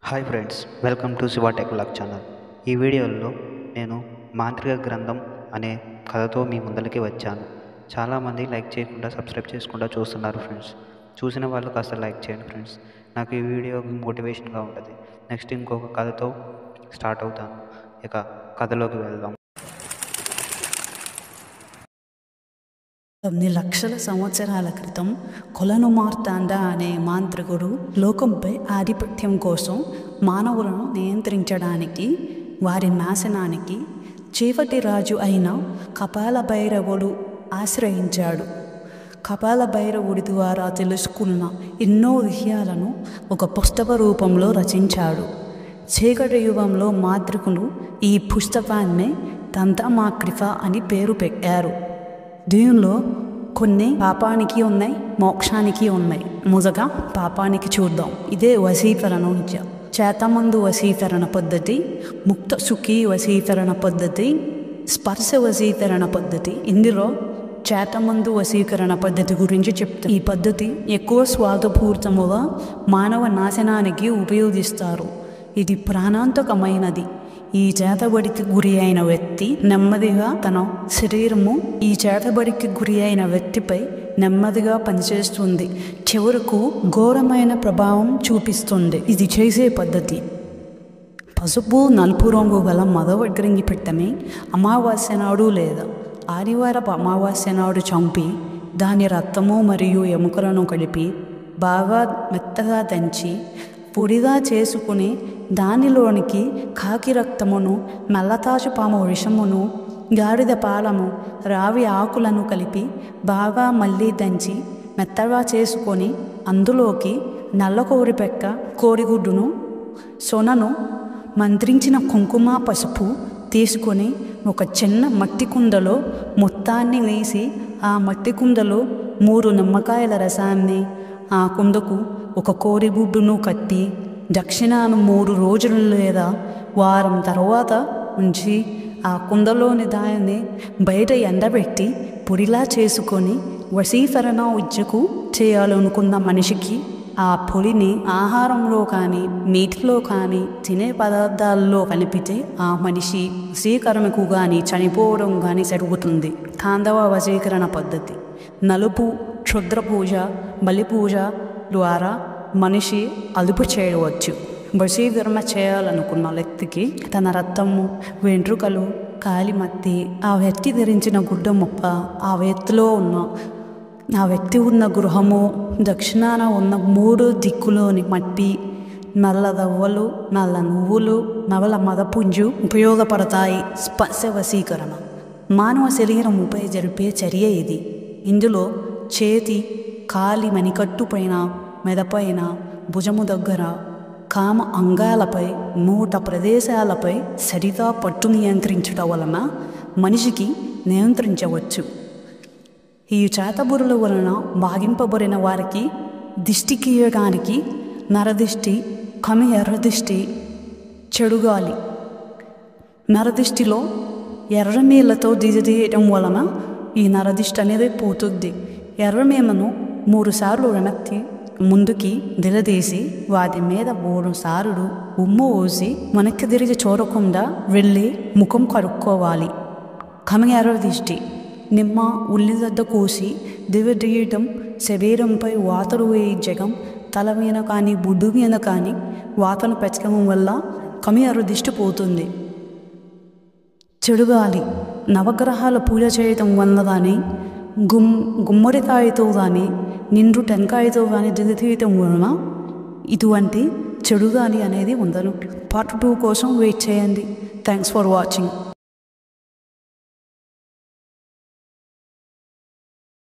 hi friends welcome to Shiva tech lock channel ఈ వీడియోలో నేను మాంత్రిక గ్రంథం అనే కథతో మీ ముందరికి వచ్చాను చాలామంది లైక్ చేయకుండా సబ్స్క్రైబ్ చేసుకుండా చూస్తున్నారు ఫ్రెండ్స్ చూసిన వాళ్ళు కాస్త లైక్ చేయండి ఫ్రెండ్స్ నాకు ఈ వీడియో మోటివేషన్గా ఉంటుంది నెక్స్ట్ ఇంకొక కథతో స్టార్ట్ అవుతాను ఇక కథలోకి వెళ్దాం తొమ్మిది లక్షల సంవత్సరాల క్రితం కొలను మార్తాండ అనే మాంత్రికుడు లోకంపై ఆధిపత్యం కోసం మానవులను నియంత్రించడానికి వారి నాశనానికి చీకటి రాజు అయిన కపాల భైరవుడు ఆశ్రయించాడు కపాల భైరవుడి ద్వారా తెలుసుకున్న ఎన్నో విషయాలను ఒక పుస్తక రూపంలో రచించాడు చీకటి యుగంలో మాంత్రికులు ఈ పుస్తకాన్ని దంతమాక్రిఫ అని పేరు పెట్టారు దీనిలో కొన్ని పాపానికి ఉన్నాయి మోక్షానికి ఉన్నాయి మొదట పాపానికి చూద్దాం ఇదే వశీకరణ విద్య చేతమందు వశీకరణ పద్ధతి ముక్త సుఖీ వశీకరణ పద్ధతి స్పర్శ వశీకరణ పద్ధతి ఇందులో చేతమందు వశీకరణ పద్ధతి గురించి చెప్తారు ఈ పద్ధతి ఎక్కువ స్వార్థపూరితముగా మానవ నాశనానికి ఉపయోగిస్తారు ఇది ప్రాణాంతకమైనది ఈ చేతబడికి గురి అయిన వ్యక్తి నెమ్మదిగా తన శరీరము ఈ చేతబడికి గురి అయిన వ్యక్తిపై నెమ్మదిగా పనిచేస్తుంది చివరకు ఘోరమైన ప్రభావం చూపిస్తుంది ఇది చేసే పద్ధతి పసుపు నలుపు రంగు గల మగవడ్రంగి పెట్టమే అమావాస్య నాడు లేదా ఆదివారపు అమావాస్య నాడు చంపి దాని రక్తము మరియు ఎముకలను కలిపి బాగా మెత్తగా దంచి పొడిగా చేసుకుని దానిలోనికి కాకి రక్తమును నల్లతాజు పాము విషమును గాడిద పాలము రావి ఆకులను కలిపి బాగా మళ్ళీ దంచి మెత్తగా చేసుకొని అందులోకి నల్ల కోడిపెక్క కోడిగుడ్డును సొనను మంత్రించిన కుంకుమ పసుపు తీసుకొని ఒక చిన్న మట్టి కుండలో మొత్తాన్ని వేసి ఆ మట్టి కుండలో మూడు నిమ్మకాయల రసాన్ని ఆ కుండకు ఒక కోడిగుడ్డును కట్టి దక్షిణాను మూడు రోజులు లేదా వారం తర్వాత ఉంచి ఆ కుండలోని దాన్ని బయట ఎండబెట్టి పొడిలా చేసుకొని వశీకరణ విద్యకు చేయాలనుకున్న మనిషికి ఆ పొడిని ఆహారంలో కానీ నీటిలో కానీ తినే పదార్థాల్లో కలిపితే ఆ మనిషి వశీకరణకు కానీ చనిపోవడం కానీ జరుగుతుంది కాందవ వశీకరణ పద్ధతి నలుపు క్షుద్ర పూజ బలి పూజ ద్వారా మనిషి అదుపు చేయవచ్చు వశీకరణ చేయాలనుకున్న వ్యక్తికి తన రక్తము వెంట్రుకలు కాలిమత్తి ఆ వ్యక్తి ధరించిన గుడ్డ మొప్ప ఆ వ్యక్తిలో ఉన్న ఆ వ్యక్తి ఉన్న గృహము దక్షిణాన ఉన్న మూడు దిక్కులోని మట్టి నల్ల దవ్వలు నల్ల నువ్వులు నవల మదపుంజు ఉపయోగపడతాయి స్పర్శ వశీకరణ మానవ శరీరముపై జరిపే చర్య ఇది ఇందులో చేతి కాలి మణికట్టు పైన మెదపైన భుజము దగ్గర కామ అంగాలపై నూట ప్రదేశాలపై సరిగా పట్టు నియంత్రించడం వలన మనిషికి నియంత్రించవచ్చు ఈ చేతబురుల వలన బాగింపబడిన వారికి దిష్టి గీయడానికి నరదిష్టి కమి ఎర్రదిష్టి చెడుగాలి నరదిష్టిలో ఎర్రమీళ్ళతో దిగదీయటం వలన ఈ నరదిష్టి అనేది పోతుంది ఎర్రమీమను మూడు సార్లు వెనక్కి ముందుకి దిగదీసి వాటి మీద మూడు సార్లు ఉమ్ము ఊసి వెనక్కి తిరిగి చూడకుండా వెళ్ళి ముఖం కడుక్కోవాలి కమి ఎర్రదిష్టి నిమ్మ ఉల్లిగడ్డ కోసి దిగదీయటం శరీరంపై వాతలు వేయించడం తల మీద కానీ బుడ్డు మీద కానీ వాతను పెంచడం వల్ల కమి దిష్టి పోతుంది చెడుగాలి నవగ్రహాల పూజ చేయటం వల్ల కానీ గుమ్ గుమ్మడికాయతో కానీ నిండు టెంకాయతో కానీ దిగతీయటం వలన ఇటువంటి చెడుగాలి అనేది ఉండదు పార్ట్ టూ కోసం వెయిట్ చేయండి థ్యాంక్స్ ఫర్ వాచింగ్